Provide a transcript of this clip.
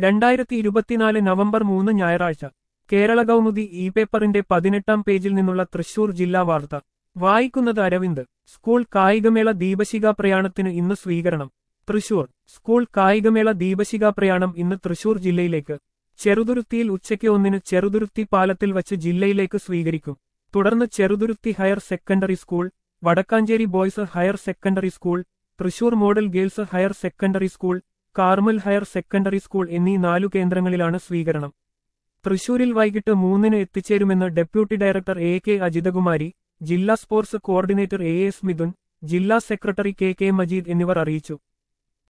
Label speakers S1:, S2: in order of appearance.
S1: രണ്ടായിരത്തി ഇരുപത്തിനാല് നവംബർ മൂന്ന് ഞായറാഴ്ച കേരള കൗമുദി ഇ പേപ്പറിന്റെ പതിനെട്ടാം പേജിൽ നിന്നുള്ള തൃശൂർ ജില്ലാ വാർത്ത വായിക്കുന്നത് അരവിന്ദ് സ്കൂൾ കായികമേള ദീപശിഖ പ്രയാണത്തിന് ഇന്ന് സ്വീകരണം തൃശൂർ സ്കൂൾ കായികമേള ദീപശിഖ പ്രയാണം ഇന്ന് തൃശൂർ ജില്ലയിലേക്ക് ചെറുതുരുത്തിയിൽ ഉച്ചയ്ക്ക് ഒന്നിന് ചെറുതുരുത്തി പാലത്തിൽ വച്ച് ജില്ലയിലേക്ക് സ്വീകരിക്കും തുടർന്ന് Cheruthuruthy higher secondary school Vadakkanchery boys higher secondary school Thrissur model girls higher secondary school Carmel higher secondary school എന്നീ നാലു കേന്ദ്രങ്ങളിലാണ് സ്വീകരണം തൃശൂരിൽ വൈകിട്ട് മൂന്നിന് എത്തിച്ചേരുമെന്ന് deputy director A K Ajithakumari ജില്ലാ sports coordinator A S Mithun ജില്ലാ സെക്രട്ടറി കെ കെ മജീദ് എന്നിവർ അറിയിച്ചു